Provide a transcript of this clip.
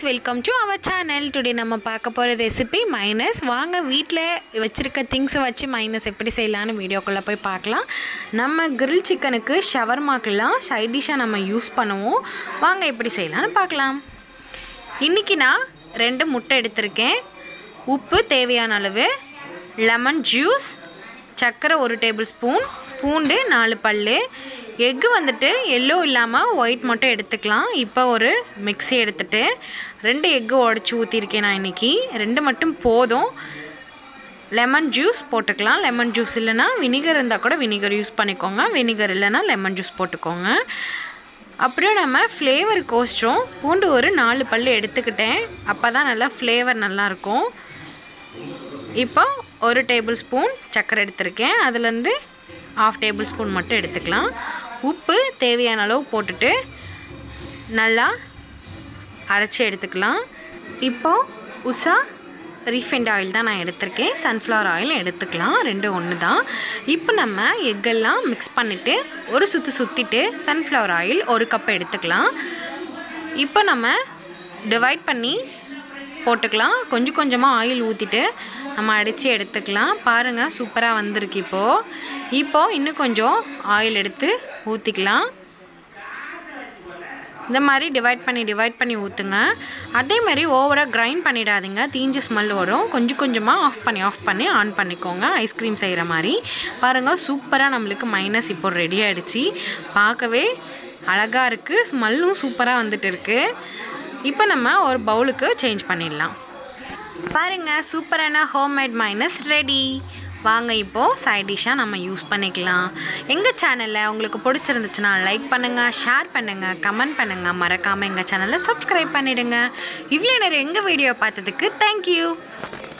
welcome to our channel today நம்ம பார்க்க போகிற ரெசிபி மைனஸ் வாங்க வீட்டில் வச்சுருக்க திங்ஸை வச்சு மைனஸ் எப்படி செய்யலான்னு வீடியோக்குள்ளே போய் பார்க்கலாம் நம்ம கிரில் சிக்கனுக்கு ஷவர்மாக்கெல்லாம் சைட் டிஷ்ஷாக நம்ம யூஸ் பண்ணுவோம் வாங்க எப்படி செய்யலான்னு பார்க்கலாம் இன்றைக்கி நான் ரெண்டு முட்டை எடுத்திருக்கேன் உப்பு தேவையான அளவு லெமன் ஜூஸ் சர்க்கரை ஒரு டேபிள் ஸ்பூன் பூண்டு நாலு பல் எக்கு வந்துட்டு எல்லோ இல்லாமல் ஒயிட் மட்டும் எடுத்துக்கலாம் இப்போ ஒரு மிக்ஸி எடுத்துட்டு ரெண்டு எக்கு உடச்சி ஊற்றிருக்கேன் நான் இன்றைக்கி ரெண்டு மட்டும் போதும் லெமன் ஜூஸ் போட்டுக்கலாம் லெமன் ஜூஸ் இல்லைன்னா வினிகர் இருந்தால் கூட வினிகர் யூஸ் பண்ணிக்கோங்க வினிகர் இல்லைன்னா லெமன் ஜூஸ் போட்டுக்கோங்க அப்புறம் நம்ம ஃப்ளேவர் கோஸ்ட்ரும் பூண்டு ஒரு நாலு பல் எடுத்துக்கிட்டேன் அப்போ தான் நல்லா ஃப்ளேவர் நல்லாயிருக்கும் இப்போ ஒரு டேபிள் ஸ்பூன் சர்க்கரை எடுத்திருக்கேன் அதுலேருந்து ஆஃப் டேபிள் ஸ்பூன் மட்டும் எடுத்துக்கலாம் உப்பு தேவையான அளவு போட்டுட்டு நல்லா அரைச்சி எடுத்துக்கலாம் இப்போது உஷா ரீஃபைண்ட் ஆயில் தான் நான் எடுத்திருக்கேன் சன்ஃப்ளவர் ஆயில் எடுத்துக்கலாம் ரெண்டு ஒன்று தான் இப்போ நம்ம எக்கெல்லாம் மிக்ஸ் பண்ணிவிட்டு ஒரு சுற்று சுற்றிட்டு சன்ஃப்ளவர் ஆயில் ஒரு கப் எடுத்துக்கலாம் இப்போ நம்ம டிவைட் பண்ணி போட்டுக்கலாம் கொஞ்சம் கொஞ்சமாக ஆயில் ஊற்றிட்டு நம்ம அடித்து எடுத்துக்கலாம் பாருங்கள் சூப்பராக வந்திருக்கு இப்போது இப்போது இன்னும் கொஞ்சம் ஆயில் எடுத்து ஊற்றிக்கலாம் இந்த மாதிரி டிவைட் பண்ணி டிவைட் பண்ணி ஊற்றுங்க அதே மாதிரி ஓவராக கிரைண்ட் பண்ணிடாதீங்க தீஞ்ச ஸ்மெல் வரும் கொஞ்சம் கொஞ்சமாக ஆஃப் பண்ணி ஆஃப் பண்ணி ஆன் பண்ணிக்கோங்க ஐஸ்கிரீம் செய்கிற மாதிரி பாருங்கள் சூப்பராக நம்மளுக்கு மைனஸ் இப்போ ரெடி ஆகிடுச்சு பார்க்கவே அழகாக இருக்குது ஸ்மெல்லும் சூப்பராக வந்துட்டு இருக்குது இப்போ நம்ம ஒரு பவுலுக்கு சேஞ்ச் பண்ணிடலாம் பாருங்கள் சூப்பரான ஹோம்மேட் மைனஸ் ரெடி வாங்க இப்போது சைட் டிஷ்ஷாக நம்ம யூஸ் பண்ணிக்கலாம் எங்கள் சேனலில் உங்களுக்கு பிடிச்சிருந்துச்சுன்னா லைக் பண்ணுங்கள் ஷேர் பண்ணுங்கள் கமெண்ட் பண்ணுங்கள் மறக்காமல் எங்கள் சேனலை சப்ஸ்கிரைப் பண்ணிவிடுங்க இவ்வளோ நேரம் எங்கள் வீடியோ பார்த்ததுக்கு தேங்க்யூ